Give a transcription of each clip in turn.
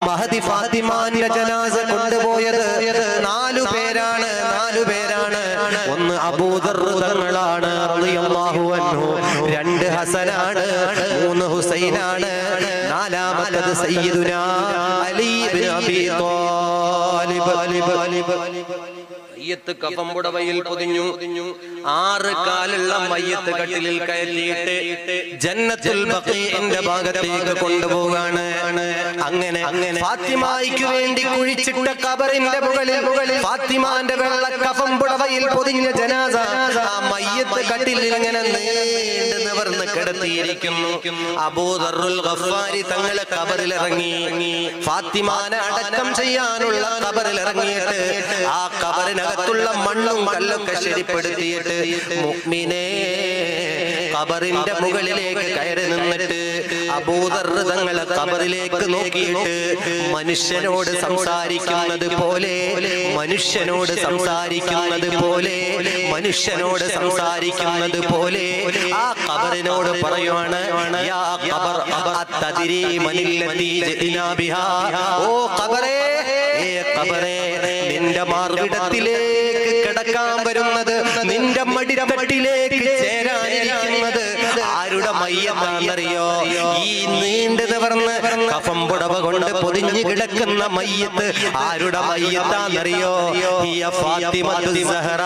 മഹദി ഫാത്തിമാന്റെ ജനാസ കൊണ്ടുപോയത് നാലു പേരാണ് നാലു പേരാണ് ഒന്ന് അബൂദർ തങ്ങളാണ് റളിയല്ലാഹു അൻഹു രണ്ട് ഹസനാണ് മൂന്ന് ഹുസൈനാണ് നാലാമത്തത് സയ്യിദുന അലി ഇബ്നു അബീ ത്വാലിബ് മയ്യത്ത് കഫം പുടവയിൽ പൊതിഞ്ഞു ആറ് കാലുള്ള മയ്യത്ത് കട്ടിലിൽ കയറ്റിയിട്ട് ജന്നത്തുൽ ബഖീന്റെ ഭാഗത്തേക്ക് കൊണ്ടുപോകാണ് അങ്ങനെ അങ്ങനെ ഫാത്തിമായിക്ക് വേണ്ടി കുഴിച്ചിട്ട കബറിന്റെ മുകളിൽ മുകളിൽ ഫാത്തിമാന്റെ വെള്ള കഫം പുടവയിൽ പൊതിഞ്ഞ ജനാസ ആ മയ്യത്ത് കട്ടിലിൽ ഇങ്ങനെ നീണ്ടു നിവർന്ന് കിടത്തിയിരിക്കുന്നു അബൂദറുൽ ഗഫാരി തങ്ങളെ കബറിൽ ഇറങ്ങി ഫാത്തിമാനെ അടക്കം ചെയ്യാനുള്ള കബറിൽ ഇറങ്ങിയിട്ട് ആ കബറിനകത്തുള്ള മണ്ണും കല്ലൊക്കെ ശരിപ്പെടുത്തിയിട്ട് മുഅ്മിനേ കബറിന്റെ മുകളിലേക്ക് കയറി നിന്നിട്ട് അബൂദർ തങ്ങളെ കബറിലേക്ക് നോക്കിയിട്ട് മനുഷ്യനോട് സംസാരിക്കുന്നത് പോലെ മനുഷ്യനോട് സംസാരിക്കുന്നത് പോലെ മനുഷ്യനോട് സംസാരിക്കുന്നത് പോലെ ആ കബറിനോട് പറയുവാണ് യാ ഖബർ അത്തദ്രി മനില്ലതി ജഇനാ ബിഹാ ഓ ഖബറേ ഏ ഖബറേ നിന്റെ മാർവിടത്തിലേക്ക് കിടക്കാൻ വരുന്നത് നിന്റെ മടിത്തട്ടിലേക്ക് ചേരാനിരിക്കുന്നത് ആരുടെ മയ്യത്താണെന്നറിയോ ഈ നീണ്ടു നിവർന്ന് കഫം പുടവ കൊണ്ട് പൊതിഞ്ഞു കിടക്കുന്ന മയ്യത്ത് ആരുടെ മയ്യത്താണെന്നറിയോ ഹിയ ഫാത്തിമത്തു സഹറ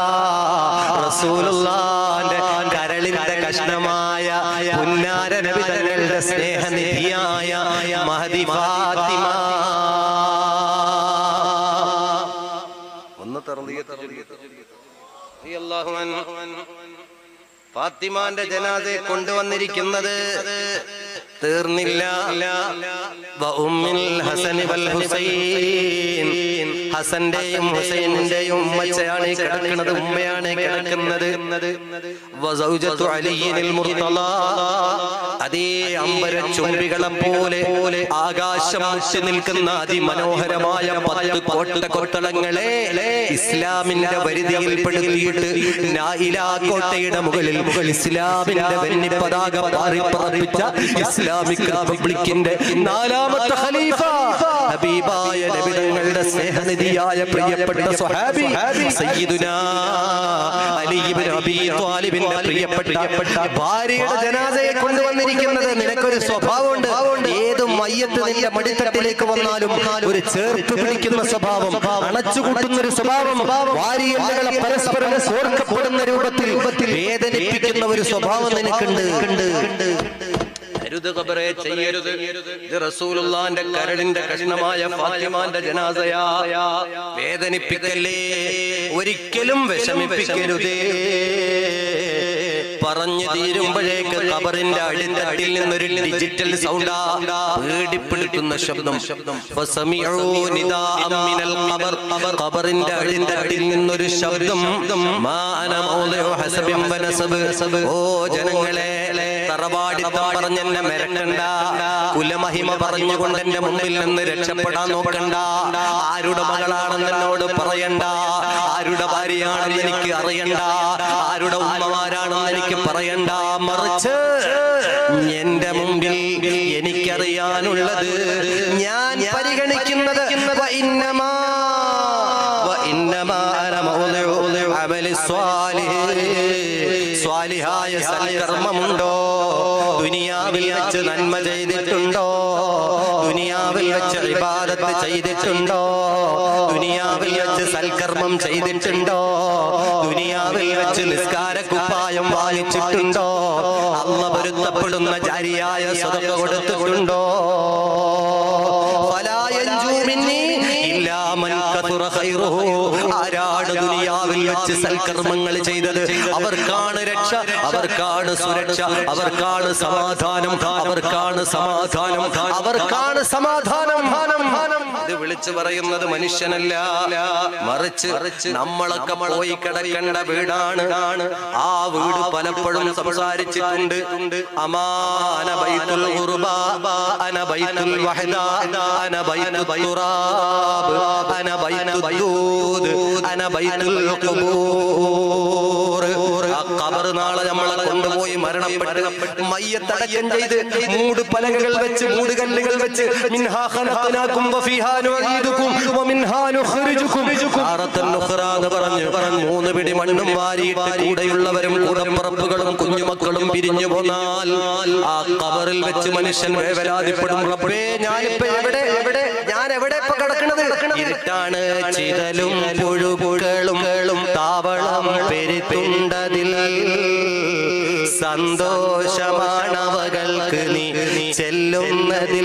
റസൂലുള്ളാന്റെ കരളിന്റെ കഷ്ണമായ പുന്നാര നബി തങ്ങളുടെ സ്നേഹനിധിയായ മഹദി ഫാത്തിമ ഒന്ന് ഫാത്തിമാന്റെ ജനാതെ കൊണ്ടുവന്നിരിക്കുന്നത് തീർന്നില്ല വ ഉമ്മിൽ ഹസനി വൽ ഹുസൈൻ ഹസന്റെയും ഹുസൈനിന്റെയും ഉമ്മച്ചയാണ് ഈ കിടക്കുന്നത് ഉമ്മയാണ് ഈ കിടക്കുന്നത് വ സൗജത്തു അലിയിനിൽ മുർത്തള അതേ അമ്പര ചുംബികളെ പോലെ ആകാശം മുറ്റി നിൽക്കുന്ന അതിമനോഹരമായ പത്ത് കോട്ട കൊത്തളങ്ങളെ ഇസ്ലാമിന്റെ പരിധിയിൽ പെടുത്തിയിട്ട് നായിലാ കോട്ടയുടെ മുകളിൽ മുകളിൽ ഇസ്ലാമിന്റെ വെന്നി പതാക പാറി പറപ്പിച്ച ഇസ്ലാമിക് റിപ്പബ്ലിക്കിന്റെ നാലാമത്തെ ഖലീഫ ഹബീബായ നബിതങ്ങളുടെ സ്നേഹനിധിയായ പ്രിയപ്പെട്ട സ്വഹാബി സയ്യിദുനാ അലി ഇബ്നു അബീ ത്വാലിബിന്റെ പ്രിയപ്പെട്ട ഭാര്യയുടെ ജനാസയെ കൊണ്ടുവന്നിരിക്കുന്നത് നിനക്കൊരു സ്വഭാവമുണ്ട് ഏത് മയ്യത്ത് നിന്റെ മടിത്തട്ടിലേക്ക് വന്നാലും ഒരു ചേർത്ത് പിടിക്കുന്ന സ്വഭാവം അണച്ചുകൂട്ടുന്ന ഒരു സ്വഭാവം വാരിയല്ലുകളെ പരസ്പരം ഓർക്കപ്പെടുന്ന രൂപത്തിൽ വേദനിപ്പിക്കുന്ന ഒരു സ്വഭാവം നിനക്കുണ്ട് അരുത് ഖബറെ ചെയ്യരുത് ഇത് റസൂലുള്ളാന്റെ കരളിന്റെ കഷ്ണമായ ഫാത്തിമാന്റെ ജനാസയാ വേദനിപ്പിക്കല്ലേ ഒരിക്കലും വിഷമിപ്പിക്കരുതേ പറഞ്ഞു തീരുമ്പോഴേക്ക് ഖബറിന്റെ അടിത്തട്ടിൽ നിന്നൊരു ഡിജിറ്റൽ സൗണ്ടാ പേടിപ്പെടുത്തുന്ന ശബ്ദം ഫസമിഉ നിദാഅം മിനൽ ഖബർ ഖബറിന്റെ അടിത്തട്ടിൽ നിന്നൊരു ശബ്ദം മാ അന മൗദിഉ ഹസബിൻ വനസബ് ഓ ജനങ്ങളെ തറവാടിത്തം പറഞ്ഞെന്നെ മെരക്കണ്ട കുലമഹിമ പറഞ്ഞുകൊണ്ട് എന്റെ മുമ്പിൽ നിന്ന് രക്ഷപ്പെടാൻ നോക്കണ്ട ആരുടെ മകളാണെന്ന് എന്നോട് പറയണ്ട ആരുടെ ഭാര്യയാണെന്ന് എനിക്ക് അറിയണ്ട ആരുടെ ഉമ്മമാരാണെന്ന് എനിക്ക് പറയണ്ട മറിച്ച് എന്റെ മുമ്പിൽ എനിക്കറിയാനുള്ളത് ഞാൻ പരിഗണിക്കുന്നത് വഇന്നമാ വഇന്നമാ അന മൗദിഉ അമലി സ്വാലിഹ് സ്വാലിഹായ സൽക്കർമ്മമുണ്ടോ ദുനിയാവിൽ വെച്ച് നന്മ ചെയ്തിട്ടുണ്ടോ ദുനിയാവിൽ വെച്ച് ഇബാദത്ത് ചെയ്തിട്ടുണ്ടോ ദുനിയാവിൽ വെച്ച് സൽക്കർമ്മം ചെയ്തിട്ടുണ്ടോ ദുനിയാവിൽ വെച്ച് നിസ്കാര കുപ്പായം വാങ്ങിച്ചിട്ടുണ്ടോ അള്ള പൊരുത്തപ്പെടുന്ന ജാരിയായ സ്വതക്ക കൊടുത്തിട്ടുണ്ടോ ഫലാ യൻജൂ മിന്നീ ഇല്ലാ മൻ കതുറ ഖൈറുഹു. ആരാണ് ദുനിയാവിൽ വെച്ച് സൽക്കർമ്മങ്ങൾ ചെയ്തത് അവർക്കാണ് രക്ഷ അവർക്കാണ് സുരക്ഷ അവർക്കാണ് സമാധാനം അവർക്കാണ് സമാധാനം അവർക്കാണ് സമാധാനം ഇത് വിളിച്ചു പറയുന്നത് മനുഷ്യനല്ല മറിച്ച് നമ്മളൊക്കെ പോയി കിടക്കേണ്ട വീടാണ് ആ വീട് പലപ്പോഴും സംസാരിച്ചിട്ടുണ്ട് അമാന ബൈത്തുൽ ഖുർബ അന ബൈത്തുൽ വഹദ അന ബൈത്തുൽ തുറാബ് അന ബൈത്തുൽ ദൂദ് അന ബൈത്തുൽ ഖുബൂർ ആ ഖബർ നാളെ നമ്മളെ കൊണ്ടുപോയി മരണപ്പെട്ട് മയ്യത്തടക്കം ചെയ്ത് മൂട് പലകകൾ വെച്ച് മൂട് കല്ലുകൾ വെച്ച് മിൻഹാ ഖലഖനാകും വഫീഹാ നുഈദുകും വമിൻഹാ നുഖ്രിജുകും താറത്തൻ ഉഖ്റ എന്ന് പറഞ്ഞു മൂന്ന് പിടി മണ്ണും വാരിയിട്ട് കൂടെയുള്ളവരും കൂടപ്പറപ്പുകളും കുഞ്ഞുമക്കളും പിരിഞ്ഞു പോന്നാൽ ആ ഖബറിൽ വെച്ച് മനുഷ്യൻ വേവലാതിപ്പെടും റബ്ബേ ഞാനിപ്പോ എവിടെ എവിടെ ഞാൻ എവിടെ ഇപ്പൊ കിടക്കണത് ഇരുട്ടാണ് ചിതലും പുഴുപുഴകളും താവളം പെരുത്തുണ്ടതിൽ സന്തോഷമാണവകൾക്ക് നീ ചെല്ലുന്നതിൽ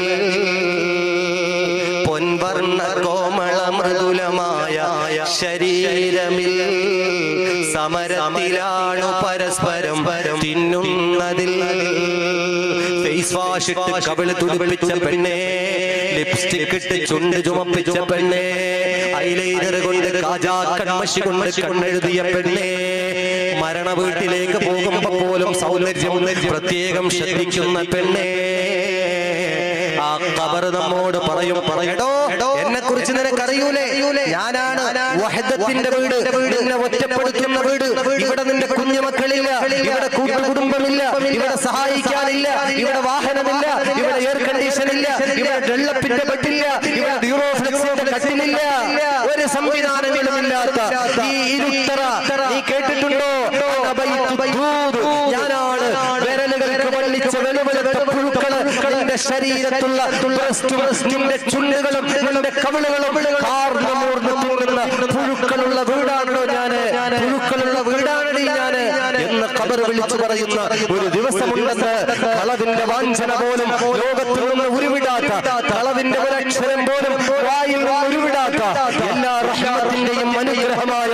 പൊൻവർണ്ണ കോമള മൃദുലമായ ശരീരമിൽ സമരത്തിലാണു പരസ്പരം പരം തിന്നുന്നതിൽ ഫേസ് വാഷ് ഇട്ട് കവിള് തുടിപ്പിച്ച പെണ്ണേ ലിപ്സ്റ്റിക് ഇട്ട് ചുണ്ട് ചുമപ്പിച്ച പെണ്ണേ ഐലൈനർ കൊണ്ട് കാജാ കൺമഷി കൊണ്ട് കണ്ണെഴുതിയ പെണ്ണേ മരണ വീട്ടിലേക്ക് പോകുമ്പോ പോലും സൗന്ദര്യം പ്രത്യേകം ശ്രദ്ധിക്കുന്ന പെണ്ണേ ആ കബർ നമ്മോട് പറയും പറയടോ എന്നെ കുറിച്ച് നിനക്കറിയൂലേ ഞാനാണ് വഹദത്തിന്റെ വീട് നിന്നെ ഒറ്റപ്പെടുത്തുന്ന വീട് ഇവിടെ നിന്റെ കുഞ്ഞുമക്കളില്ല ഇവിടെ കൂട്ടുകുടുംബമില്ല ഇവിടെ സഹായിക്കാനില്ല ഇവിടെ വാഹനമില്ല ഇവിടെ എയർ കണ്ടീഷൻ ഇല്ല ഇവിടെ വെള്ളപ്പിന്റെ ബെഡില്ല ഇവിടെ ഡ്യൂറോഫ്ലെക്സിന്റെ കട്ടിലില്ല ഒരു സംവിധാനങ്ങളും ഇല്ലാത്ത ഈ ഇരുത്തറ നീ കേട്ടിട്ടുണ്ടോ അനബൈത്തു ദൂദ്. ഞാനാണ് വിരലുകൾക്ക് വള്ളിച്ച വെളുവെളുത്ത പുഴുക്കള് നിന്റെ ശരീരത്തുള്ള ബ്രസ്റ്റും, നിന്റെ ചുണ്ടുകളും നിന്റെ കവിളുകളും കാർന്ന് മൂർന്ന് തൂങ്ങുന്ന പുഴുക്കളുള്ള വീടാണല്ലോ ഞാന് പുഴുക്കളുള്ള വീടാണടി ഞാന് എന്ന് ഖബർ വിളിച്ചു പറയുന്ന ഒരു ദിവസമുണ്ടെന്ന് കളവിന്റെ വാഞ്ചന പോലും ലോകത്തിൽ നിന്ന് ഉരുവിടാത്ത കളവിന്റെ ഒരക്ഷരം പോലും വായിൽ നിന്ന് ഉരുവിടാത്ത എല്ലാ റഹ്മത്തിന്റെയും അനുഗ്രഹമായ